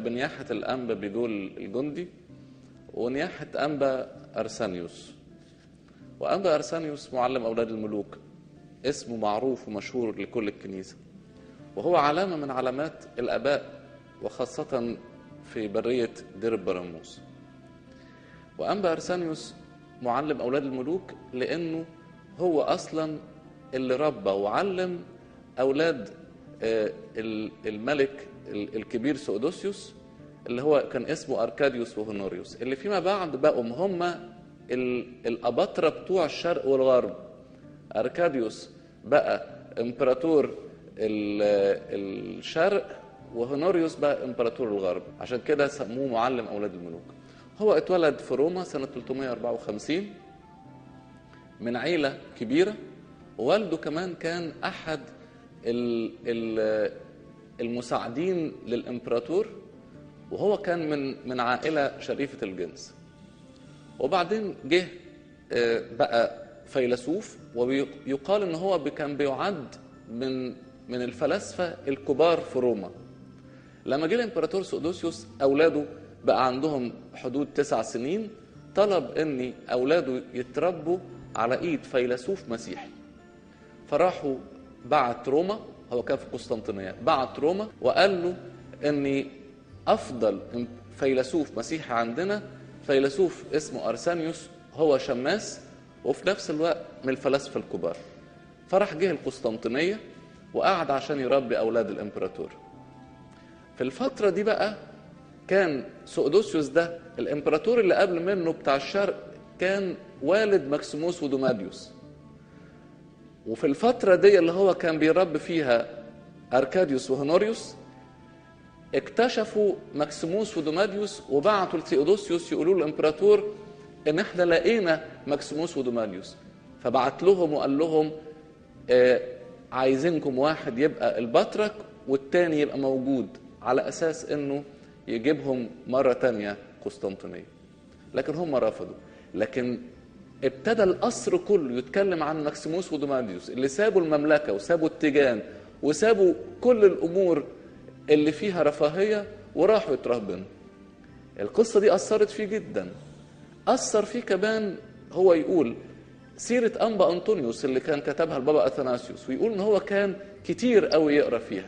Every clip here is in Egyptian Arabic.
بنياحة الأنبا بيدول الجندي ونياحة أنبا أرسانيوس وأنبا أرسانيوس معلم أولاد الملوك اسمه معروف ومشهور لكل الكنيسة وهو علامة من علامات الآباء وخاصة في برية دير البراموس وأنبا أرسانيوس معلم أولاد الملوك لأنه هو أصلا اللي ربى وعلم أولاد آه، ال- الملك ال- الكبير سودوسيوس اللي هو كان اسمه أركاديوس وهونوريوس اللي فيما بعد بقوا هم ال- الأباطرة بتوع الشرق والغرب أركاديوس بقى إمبراطور ال- الشرق وهونوريوس بقى إمبراطور الغرب عشان كده سموه معلم أولاد الملوك هو اتولد في روما سنة 354 من عيلة كبيرة ووالده كمان كان أحد ال- ال- المساعدين للإمبراطور وهو كان من من عائلة شريفة الجنس وبعدين جه آه، بقى فيلسوف ويقال ان هو بي- كان بيعد من من الفلاسفه الكبار في روما لما جه الامبراطور سودوسيوس اولاده بقى عندهم حدود تسع سنين طلب ان اولاده يتربوا على ايد فيلسوف مسيحي فراحوا بعت روما هو كان في قسطنطينيه بعت روما وقال له ان افضل فيلسوف مسيحي عندنا فيلسوف اسمه ارسانيوس هو شماس وفي نفس الوقت من الفلاسفه الكبار فراح جه القسطنطينيه وقعد عشان يربي اولاد الامبراطور في الفتره دي بقى كان سؤدوسيوس ده الامبراطور اللي قبل منه بتاع الشرق كان والد مكسيموس ودوماديوس وفي الفترة دي اللي هو كان بيربي فيها أركاديوس وهونوريوس اكتشفوا مكسيموس ودوماديوس وبعتوا لثيودوسيوس يقولوا له الامبراطور ان احنا لقينا مكسيموس ودوماديوس فبعت لهم وقال لهم آه عايزينكم واحد يبقى البطرك والتاني يبقى موجود على اساس انه يجيبهم مرة تانية قسطنطينية لكن هم رفضوا لكن ابتدى القصر كله يتكلم عن مكسيموس ودوماديوس اللي سابوا المملكة وسابوا التيجان وسابوا كل الأمور اللي فيها رفاهية وراحوا يترهبنوا القصة دي أثرت فيه جدا أثر فيه كمان هو يقول سيرة أنبا أنطونيوس اللي كان كتبها البابا أثناسيوس ويقول إن هو كان كتير قوي يقرأ فيها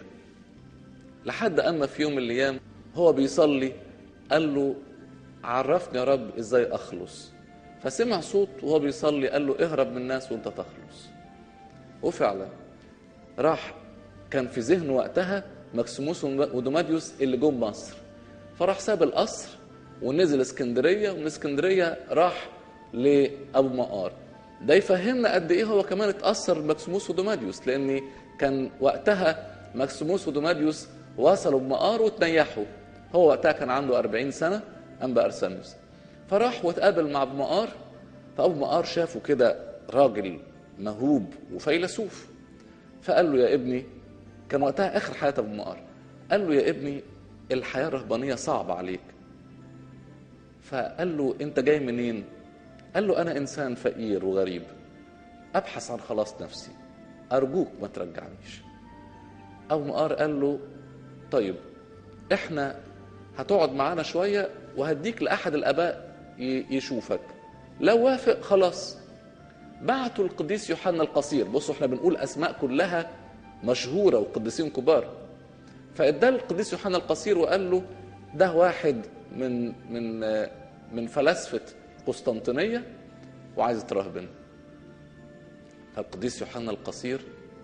لحد أما في يوم من الأيام هو بيصلي قال له عرفني يا رب إزاي أخلص فسمع صوت وهو بيصلي قال له اهرب من الناس وانت تخلص وفعلا راح كان في ذهنه وقتها مكسيموس ودوماديوس اللي جم مصر فراح ساب القصر ونزل اسكندريه ومن اسكندريه راح لابو مقار ده يفهمنا قد ايه هو كمان اتاثر بمكسيموس ودوماديوس لان كان وقتها مكسيموس ودوماديوس وصلوا بمقار وتنيحوا هو وقتها كان عنده 40 سنه انبا ارسانيوس فراح واتقابل مع ابو مقار فابو مقار شافه كده راجل مهوب وفيلسوف فقال له يا ابني كان وقتها اخر حياه ابو مقار قال له يا ابني الحياه الرهبانيه صعبه عليك فقال له انت جاي منين قال له انا انسان فقير وغريب ابحث عن خلاص نفسي ارجوك ما ترجعنيش ابو مقار قال له طيب احنا هتقعد معانا شويه وهديك لاحد الاباء يشوفك لو وافق خلاص بعتوا القديس يوحنا القصير بصوا احنا بنقول اسماء كلها مشهوره وقديسين كبار فادى القديس يوحنا القصير وقال له ده واحد من من من فلاسفه قسطنطينيه وعايز يترهبن فالقديس يوحنا القصير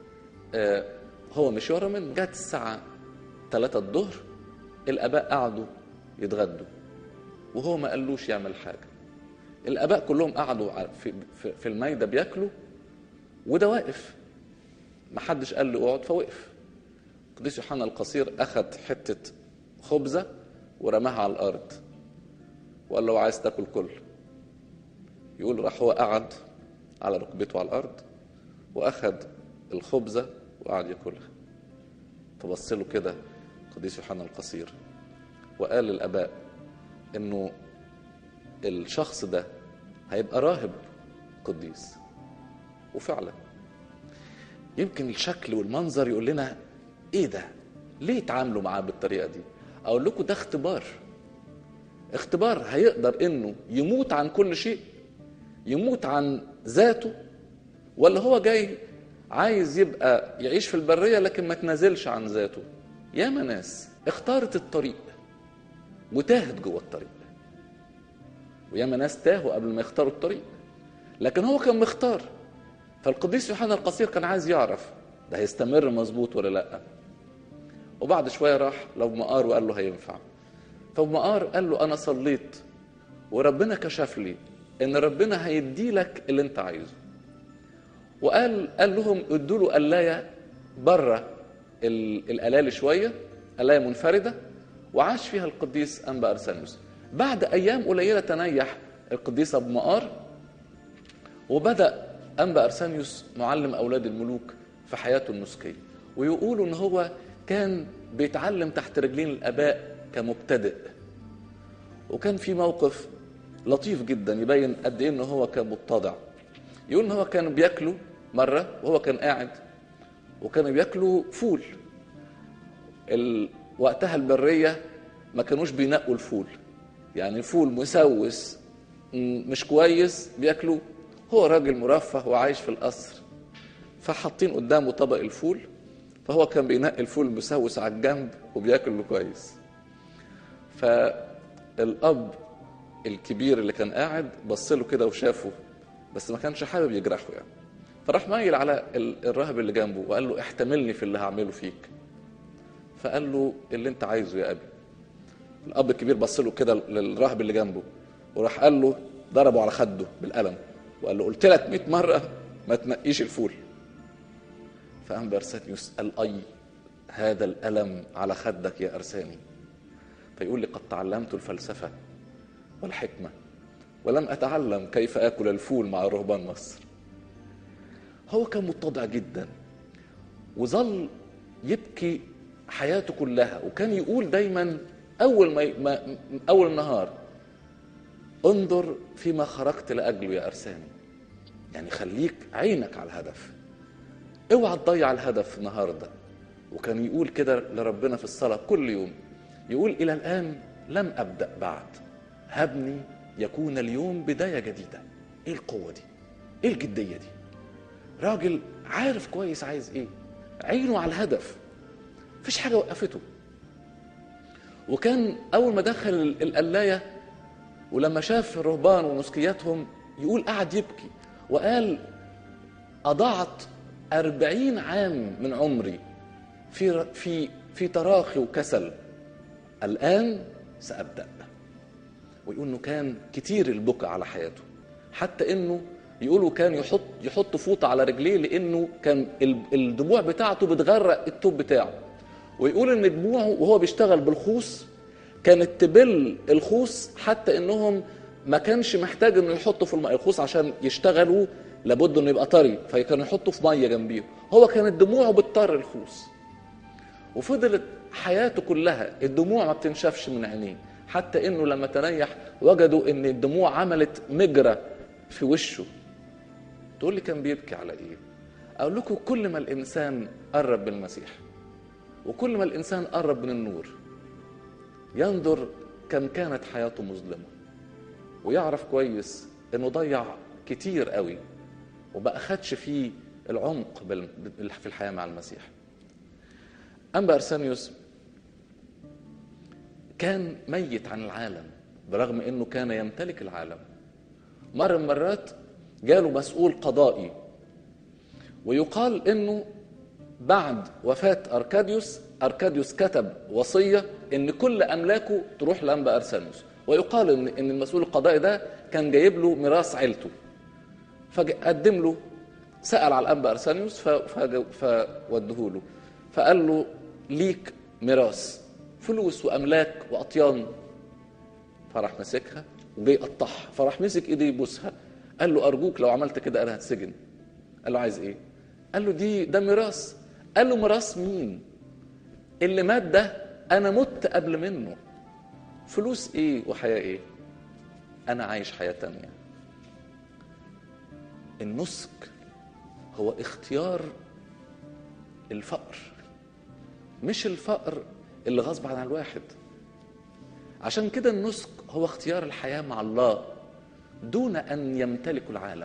هو مش ورا من جت الساعه 3 الظهر الاباء قعدوا يتغدوا وهو ما قالوش يعمل حاجه الاباء كلهم قعدوا في في المايده بياكلوا وده واقف ما حدش قال له اقعد فوقف القديس يوحنا القصير اخذ حته خبزه ورماها على الارض وقال له عايز تاكل كل يقول راح هو قعد على ركبته على الارض واخذ الخبزه وقعد ياكلها فبص له كده القديس يوحنا القصير وقال للاباء انه الشخص ده هيبقى راهب قديس وفعلا يمكن الشكل والمنظر يقول لنا ايه ده ليه تعاملوا معاه بالطريقه دي اقول لكم ده اختبار اختبار هيقدر انه يموت عن كل شيء يموت عن ذاته ولا هو جاي عايز يبقى يعيش في البريه لكن ما تنازلش عن ذاته ياما ناس اختارت الطريق وتاهت جوه الطريق وياما ناس تاهوا قبل ما يختاروا الطريق لكن هو كان مختار فالقديس يوحنا القصير كان عايز يعرف ده هيستمر مظبوط ولا لا وبعد شويه راح لو مقار وقال له هينفع فمقار قال له انا صليت وربنا كشف لي ان ربنا هيدي لك اللي انت عايزه وقال قال لهم ادوا له قلايه بره القلال شويه قلايه منفرده وعاش فيها القديس انبا ارسانيوس بعد ايام قليله تنيح القديس ابو مقار وبدا انبا ارسانيوس معلم اولاد الملوك في حياته النسكيه ويقولوا ان هو كان بيتعلم تحت رجلين الاباء كمبتدئ وكان في موقف لطيف جدا يبين قد ايه ان هو كان متضع يقول ان هو كان بياكلوا مره وهو كان قاعد وكانوا بياكلوا فول ال... وقتها البريه ما كانوش بينقوا الفول يعني فول مسوس مش كويس بياكلوه هو راجل مرفه وعايش في القصر فحاطين قدامه طبق الفول فهو كان بينقي الفول المسوس على الجنب وبياكله كويس فالاب الكبير اللي كان قاعد بص له كده وشافه بس ما كانش حابب يجرحه يعني فراح مايل على الراهب اللي جنبه وقال له احتملني في اللي هعمله فيك فقال له اللي انت عايزه يا ابي الاب الكبير بص له كده للراهب اللي جنبه وراح قال له ضربه على خده بالقلم وقال له قلت لك 100 مره ما تنقيش الفول فقام بارسانيوس قال اي هذا الالم على خدك يا ارساني فيقول لي قد تعلمت الفلسفه والحكمه ولم اتعلم كيف اكل الفول مع رهبان مصر هو كان متضع جدا وظل يبكي حياته كلها وكان يقول دايما اول ما, ما اول النهار انظر فيما خرجت لاجله يا ارساني يعني خليك عينك على الهدف اوعى تضيع الهدف النهارده وكان يقول كده لربنا في الصلاه كل يوم يقول الى الان لم ابدا بعد هبني يكون اليوم بدايه جديده ايه القوه دي ايه الجديه دي راجل عارف كويس عايز ايه عينه على الهدف مفيش حاجه وقفته وكان اول ما دخل القلايه ولما شاف الرهبان ونسكياتهم يقول قعد يبكي وقال أضعت أربعين عام من عمري في في في تراخي وكسل الآن سأبدأ ويقول إنه كان كتير البكاء على حياته حتى إنه يقولوا كان يحط يحط فوطة على رجليه لأنه كان الدموع بتاعته بتغرق التوب بتاعه ويقول إن دموعه وهو بيشتغل بالخوص كانت تبل الخوص حتى إنهم ما كانش محتاج إنه يحطه في الماء الخوص عشان يشتغلوا لابد انه يبقى طري فكانوا يحطوا في ميه جنبيه هو كانت دموعه بتطر الخوص وفضلت حياته كلها الدموع ما بتنشفش من عينيه حتى انه لما تريح وجدوا ان الدموع عملت مجرى في وشه تقول لي كان بيبكي على ايه اقول لكم كل ما الانسان قرب بالمسيح وكل ما الانسان قرب من النور ينظر كم كانت حياته مظلمه ويعرف كويس انه ضيع كتير قوي وبقى خدش فيه العمق في الحياة مع المسيح أما أرسانيوس كان ميت عن العالم برغم أنه كان يمتلك العالم مرة من مرات جاله مسؤول قضائي ويقال أنه بعد وفاة أركاديوس أركاديوس كتب وصية أن كل أملاكه تروح لأنبا أرسانيوس ويقال أن أن المسؤول القضائي ده كان جايب له ميراث عيلته فقدم له سأل على الأنبا أرسانيوس فوده له فقال له ليك ميراث فلوس وأملاك وأطيان فراح ماسكها وجاي يقطعها فراح مسك ايديه يبوسها قال له أرجوك لو عملت كده أنا هتسجن قال له عايز إيه؟ قال له دي ده ميراث قال له ميراث مين؟ اللي مات ده أنا مت قبل منه فلوس إيه وحياة إيه؟ أنا عايش حياة تانية النسك هو اختيار الفقر مش الفقر اللي غصب عن الواحد عشان كده النسك هو اختيار الحياة مع الله دون أن يمتلكوا العالم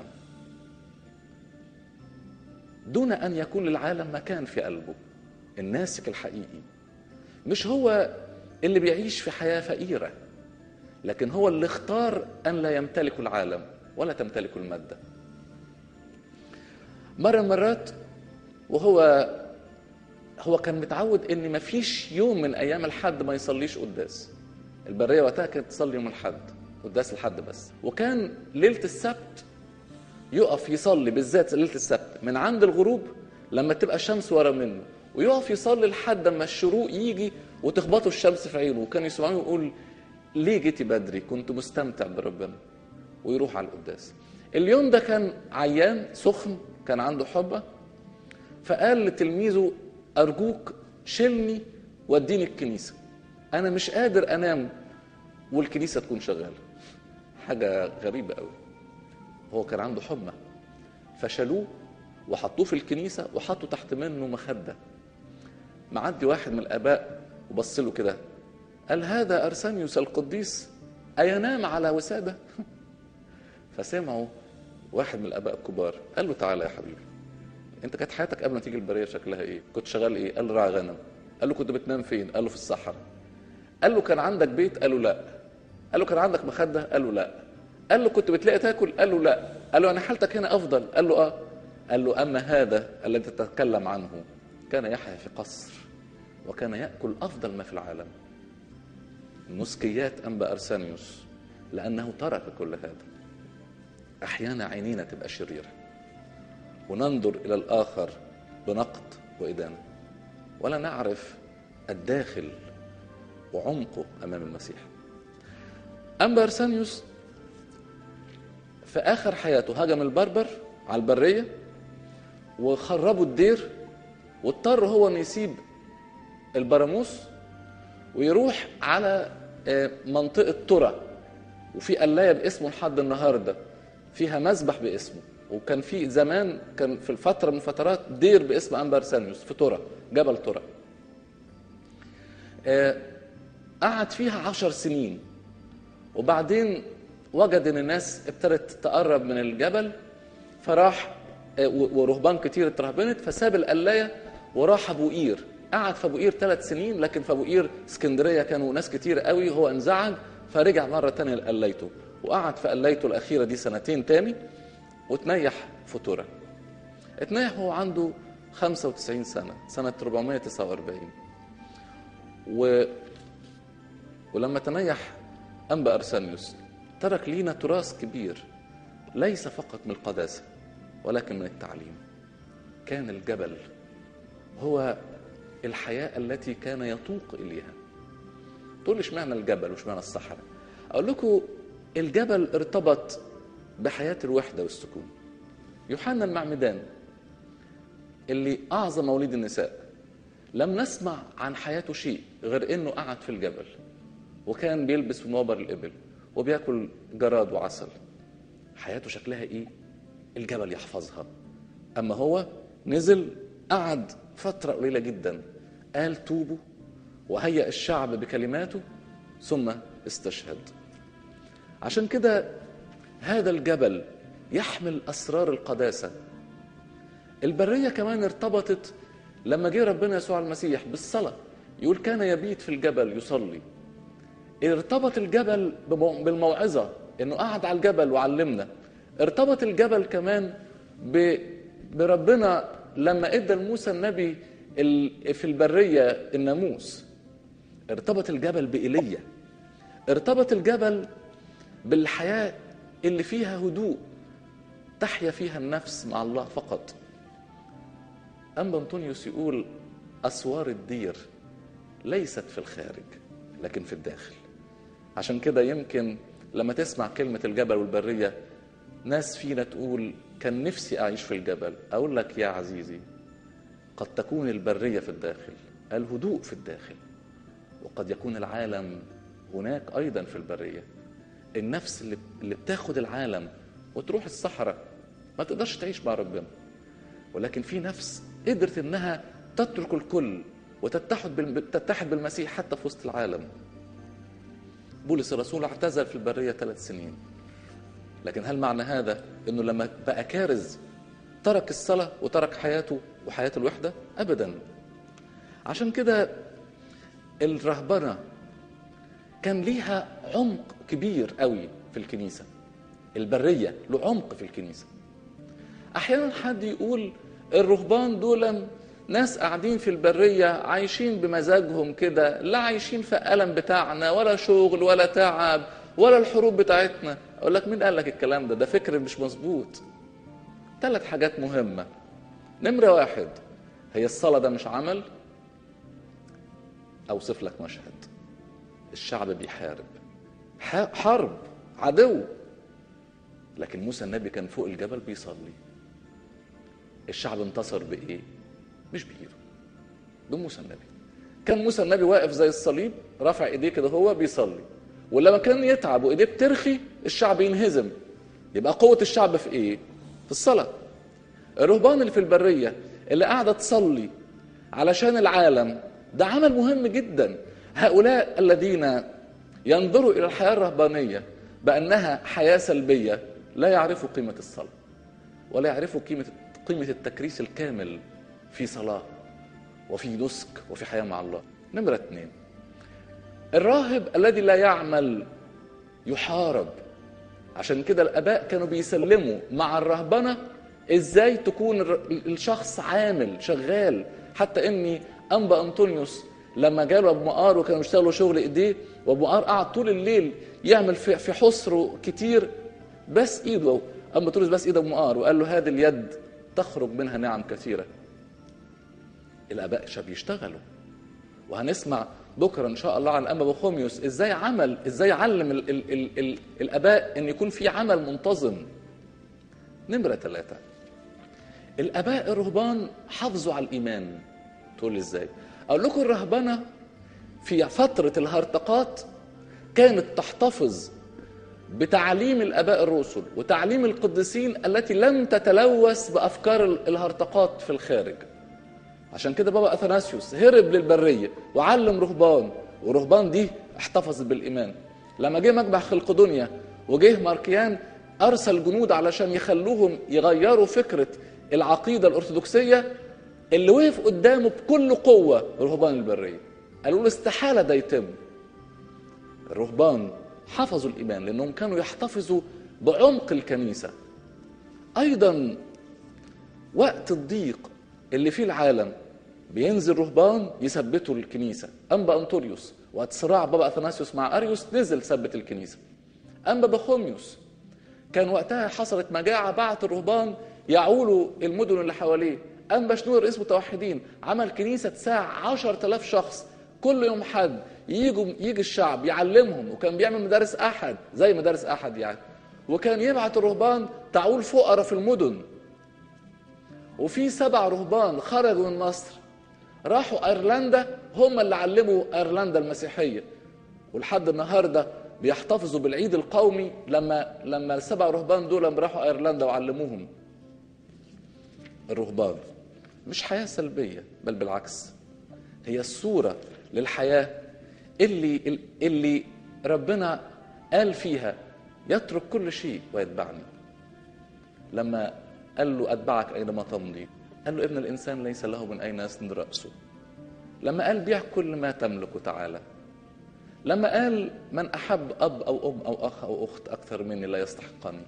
دون أن يكون للعالم مكان في قلبه الناسك الحقيقي مش هو اللي بيعيش في حياة فقيرة لكن هو اللي اختار أن لا يمتلك العالم ولا تمتلك المادة مرة من مرات وهو هو كان متعود ان مفيش يوم من ايام الحد ما يصليش قداس البريه وقتها كانت تصلي يوم الحد قداس الحد بس وكان ليله السبت يقف يصلي بالذات ليله السبت من عند الغروب لما تبقى الشمس ورا منه ويقف يصلي لحد ما الشروق يجي وتخبطه الشمس في عينه وكان يسمعوه يقول ليه جيتي بدري كنت مستمتع بربنا ويروح على القداس اليوم ده كان عيان سخن كان عنده حبة فقال لتلميذه أرجوك شيلني وديني الكنيسة أنا مش قادر أنام والكنيسة تكون شغالة حاجة غريبة قوي هو كان عنده حمى فشالوه وحطوه في الكنيسة وحطوا تحت منه مخدة معدي واحد من الآباء وبص له كده قال هذا أرسانيوس القديس أينام على وسادة فسمعوا واحد من الآباء الكبار قال له تعالى يا حبيبي انت كانت حياتك قبل ما تيجي البريه شكلها ايه؟ كنت شغال ايه؟ قال له راعي غنم. قال له كنت بتنام فين؟ قال له في الصحراء. قال له كان عندك بيت؟ قال له لا. قال له كان عندك مخده؟ قال له لا. قال له كنت بتلاقي تاكل؟ قال له لا. قال له انا حالتك هنا افضل؟ قال له اه. قال له اما هذا الذي تتكلم عنه كان يحيا في قصر وكان ياكل افضل ما في العالم. مسكيات انبا ارسانيوس لانه ترك كل هذا. احيانا عينينا تبقى شريره. وننظر الى الاخر بنقد وادانه ولا نعرف الداخل وعمقه امام المسيح اما ارسانيوس في اخر حياته هجم البربر على البريه وخربوا الدير واضطر هو انه يسيب البراموس ويروح على منطقه ترى وفي قلايه باسمه لحد النهارده فيها مسبح باسمه وكان في زمان كان في الفتره من الفترات دير باسم انبر سانيوس في ترى جبل ترى آه قعد فيها عشر سنين وبعدين وجد ان الناس ابتدت تقرب من الجبل فراح آه ورهبان كتير اترهبنت فساب القلايه وراح ابو قير قعد في ابو قير ثلاث سنين لكن في ابو قير اسكندريه كانوا ناس كتير قوي هو انزعج فرجع مره تانية لقلايته وقعد في قلايته الاخيره دي سنتين تاني وتنيح في ترى اتنيح هو عنده 95 سنة سنة 449 و... ولما تنيح أنبا أرسانيوس ترك لينا تراث كبير ليس فقط من القداسة ولكن من التعليم كان الجبل هو الحياة التي كان يطوق إليها تقول اشمعنى الجبل واشمعنى الصحراء أقول لكم الجبل ارتبط بحياة الوحدة والسكون يوحنا المعمدان اللي أعظم موليد النساء لم نسمع عن حياته شيء غير إنه قعد في الجبل وكان بيلبس في موابر الإبل وبياكل جراد وعسل حياته شكلها إيه؟ الجبل يحفظها أما هو نزل قعد فترة قليلة جدا قال توبوا وهيأ الشعب بكلماته ثم استشهد عشان كده هذا الجبل يحمل اسرار القداسه البريه كمان ارتبطت لما جه ربنا يسوع المسيح بالصلاه يقول كان يبيت في الجبل يصلي ارتبط الجبل بالموعظه انه قعد على الجبل وعلمنا ارتبط الجبل كمان بربنا لما ادى لموسى النبي في البريه الناموس ارتبط الجبل بايليا ارتبط الجبل بالحياه اللي فيها هدوء تحيا فيها النفس مع الله فقط أما أنطونيوس يقول أسوار الدير ليست في الخارج لكن في الداخل عشان كده يمكن لما تسمع كلمة الجبل والبرية ناس فينا تقول كان نفسي أعيش في الجبل أقول لك يا عزيزي قد تكون البرية في الداخل الهدوء في الداخل وقد يكون العالم هناك أيضا في البرية النفس اللي اللي بتاخد العالم وتروح الصحراء ما تقدرش تعيش مع ربنا ولكن في نفس قدرت انها تترك الكل وتتحد تتحد بالمسيح حتى في وسط العالم بولس الرسول اعتزل في البرية ثلاث سنين لكن هل معنى هذا انه لما بقى كارز ترك الصلاة وترك حياته وحياة الوحدة ابدا عشان كده الرهبنة كان ليها عمق كبير قوي في الكنيسة البرية له عمق في الكنيسة احيانا حد يقول الرهبان دول ناس قاعدين في البرية عايشين بمزاجهم كده لا عايشين في ألم بتاعنا ولا شغل ولا تعب ولا الحروب بتاعتنا أقول لك مين قال لك الكلام ده ده فكر مش مظبوط ثلاث حاجات مهمة نمرة واحد هي الصلاة ده مش عمل أوصف لك مشهد الشعب بيحارب حرب عدو لكن موسى النبي كان فوق الجبل بيصلي الشعب انتصر بإيه؟ مش بإيده بموسى النبي كان موسى النبي واقف زي الصليب رافع ايديه كده هو بيصلي ولما كان يتعب وايديه بترخي الشعب ينهزم يبقى قوة الشعب في ايه؟ في الصلاة الرهبان اللي في البرية اللي قاعدة تصلي علشان العالم ده عمل مهم جدا هؤلاء الذين ينظروا إلى الحياة الرهبانية بأنها حياة سلبية لا يعرفوا قيمة الصلاة ولا يعرفوا قيمة قيمة التكريس الكامل في صلاة وفي نسك وفي حياة مع الله نمرة اثنين الراهب الذي لا يعمل يحارب عشان كده الآباء كانوا بيسلموا مع الرهبنة ازاي تكون الشخص عامل شغال حتى اني انبا انطونيوس لما جاله ابو مقار وكانوا بيشتغلوا شغل ايديه وابو مقار قعد طول الليل يعمل في في حصره كتير بس ايده اما انطونيوس بس ايده ابو مقار وقال له هذه اليد تخرج منها نعم كثيره الاباء شاب يشتغلوا وهنسمع بكره ان شاء الله عن الانبا بخوميوس ازاي عمل ازاي علم ال ال ال ال الاباء ان يكون في عمل منتظم نمره ثلاثه الاباء الرهبان حافظوا على الايمان تقول لي ازاي اقول لكم الرهبنه في فتره الهرطقات كانت تحتفظ بتعليم الاباء الرسل وتعليم القديسين التي لم تتلوث بافكار الهرطقات في الخارج عشان كده بابا اثناسيوس هرب للبريه وعلم رهبان ورهبان دي احتفظت بالايمان لما جه مجمع خلقدونيا وجه ماركيان ارسل جنود علشان يخلوهم يغيروا فكره العقيده الارثوذكسيه اللي وقف قدامه بكل قوه رهبان البريه قالوا له استحاله ده يتم الرهبان حفظوا الايمان لانهم كانوا يحتفظوا بعمق الكنيسه ايضا وقت الضيق اللي فيه العالم بينزل رهبان يثبتوا الكنيسه انبا انطوريوس وقت صراع بابا اثناسيوس مع اريوس نزل ثبت الكنيسه انبا بخوميوس كان وقتها حصلت مجاعه بعت الرهبان يعولوا المدن اللي حواليه انبا شنور رئيس متوحدين عمل كنيسه تساع 10000 شخص كل يوم حد يجوا يجي الشعب يعلمهم وكان بيعمل مدارس احد زي مدارس احد يعني وكان يبعت الرهبان تعول فقراء في المدن وفي سبع رهبان خرجوا من مصر راحوا ايرلندا هم اللي علموا ايرلندا المسيحيه ولحد النهارده بيحتفظوا بالعيد القومي لما لما السبع رهبان دول راحوا ايرلندا وعلموهم الرهبان مش حياه سلبيه بل بالعكس هي الصوره للحياه اللي اللي ربنا قال فيها يترك كل شيء ويتبعني لما قال له أتبعك أينما تمضي قال له ابن الإنسان ليس له من أين يسند رأسه لما قال بيع كل ما تملك تعالى لما قال من أحب أب أو أم أو أخ أو أخت أكثر مني لا يستحقني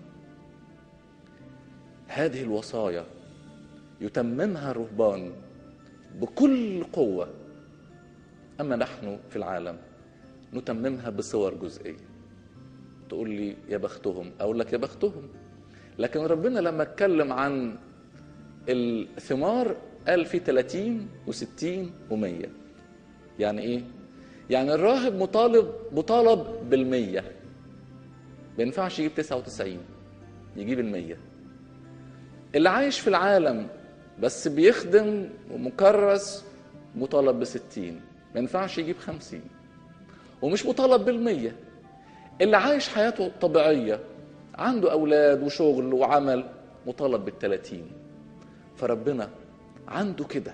هذه الوصايا يتممها الرهبان بكل قوة أما نحن في العالم نتممها بصور جزئية تقول لي يا بختهم أقول لك يا بختهم لكن ربنا لما اتكلم عن الثمار قال في 30 و60 و100 يعني ايه يعني الراهب مطالب مطالب بالمية ما ينفعش يجيب 99 يجيب المية اللي عايش في العالم بس بيخدم ومكرس مطالب بستين ما ينفعش يجيب خمسين ومش مطالب بالمية اللي عايش حياته طبيعية عنده أولاد وشغل وعمل مطالب بالتلاتين فربنا عنده كده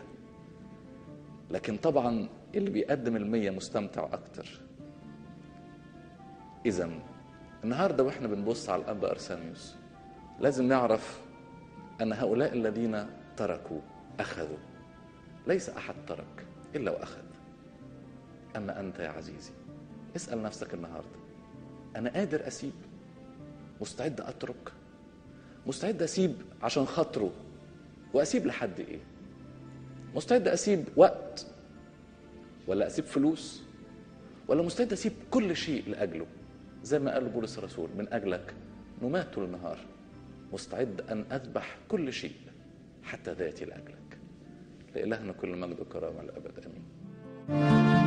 لكن طبعا اللي بيقدم المية مستمتع أكتر إذا النهارده واحنا بنبص على الأب أرسانيوس لازم نعرف أن هؤلاء الذين تركوا أخذوا ليس أحد ترك إلا وأخذ أما أنت يا عزيزي اسأل نفسك النهارده أنا قادر أسيب مستعد أترك مستعد أسيب عشان خاطره وأسيب لحد إيه مستعد أسيب وقت ولا أسيب فلوس ولا مستعد أسيب كل شيء لأجله زي ما قال بولس الرسول من أجلك نمات طول النهار مستعد أن أذبح كل شيء حتى ذاتي لأجلك لإلهنا كل مجد وكرامة الأبد آمين